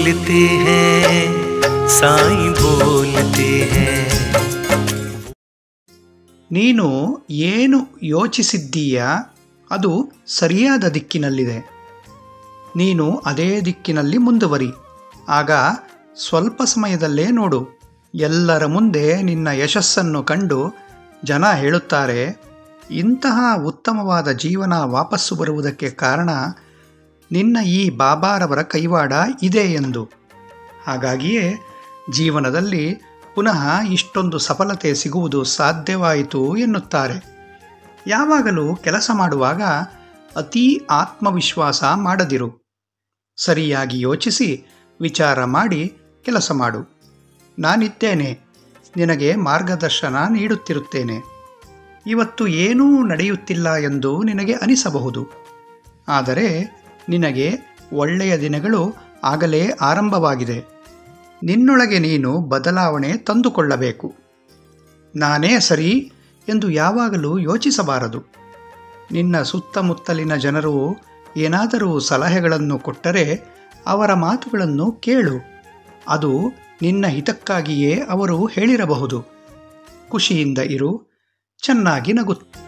बोलते हैं साईं बोलते हैं ನೀನು ಏನು ಯೋಚಿಸಿದ್ದೀಯಾ ಅದು ಸರಿಯಾದ ದಿಕ್ಕಿನಲ್ಲಿದೆ ನೀನು ಅದೇ ದಿಕ್ಕಿನಲ್ಲಿ ಮುಂದುವರಿ ಆಗ ಸ್ವಲ್ಪ ಸಮಯದಲ್ಲೇ ನೋಡು ಎಲ್ಲರ ಮುಂದೆ ನಿನ್ನ ಯಶಸ್ಸನ್ನು ಕಂಡು ಜನ ಹೇಳುತ್ತಾರೆ ಇಂತಹ ಉತ್ತಮವಾದ ಜೀವನ ವಾಪಸ್ಸು ಬರುವುದಕ್ಕೆ ಕಾರಣ ನಿನ್ನ ಈ ಬಾಬಾರವರ ಕೈವಾಡ ಇದೆ ಎಂದು ಹಾಗಾಗಿಯೇ ಜೀವನದಲ್ಲಿ ಪುನಃ ಇಷ್ಟೊಂದು ಸಫಲತೆ ಸಿಗುವುದು ಸಾಧ್ಯವಾಯಿತು ಎನ್ನುತ್ತಾರೆ ಯಾವಾಗಲೂ ಕೆಲಸ ಮಾಡುವಾಗ ಅತೀ ಆತ್ಮವಿಶ್ವಾಸ ಮಾಡದಿರು ಸರಿಯಾಗಿ ಯೋಚಿಸಿ ವಿಚಾರ ಮಾಡಿ ಕೆಲಸ ಮಾಡು ನಾನಿದ್ದೇನೆ ನಿನಗೆ ಮಾರ್ಗದರ್ಶನ ನೀಡುತ್ತಿರುತ್ತೇನೆ ಇವತ್ತು ಏನೂ ನಡೆಯುತ್ತಿಲ್ಲ ಎಂದು ನಿನಗೆ ಅನಿಸಬಹುದು ಆದರೆ ನಿನಗೆ ಒಳ್ಳೆಯ ದಿನಗಳು ಆಗಲೇ ಆರಂಭವಾಗಿದೆ ನಿನ್ನೊಳಗೆ ನೀನು ಬದಲಾವಣೆ ತಂದುಕೊಳ್ಳಬೇಕು ನಾನೇ ಸರಿ ಎಂದು ಯಾವಾಗಲೂ ಯೋಚಿಸಬಾರದು ನಿನ್ನ ಸುತ್ತಮುತ್ತಲಿನ ಜನರು ಏನಾದರೂ ಸಲಹೆಗಳನ್ನು ಕೊಟ್ಟರೆ ಅವರ ಮಾತುಗಳನ್ನು ಕೇಳು ಅದು ನಿನ್ನ ಹಿತಕ್ಕಾಗಿಯೇ ಅವರು ಹೇಳಿರಬಹುದು ಖುಷಿಯಿಂದ ಇರು ಚೆನ್ನಾಗಿ ನಗು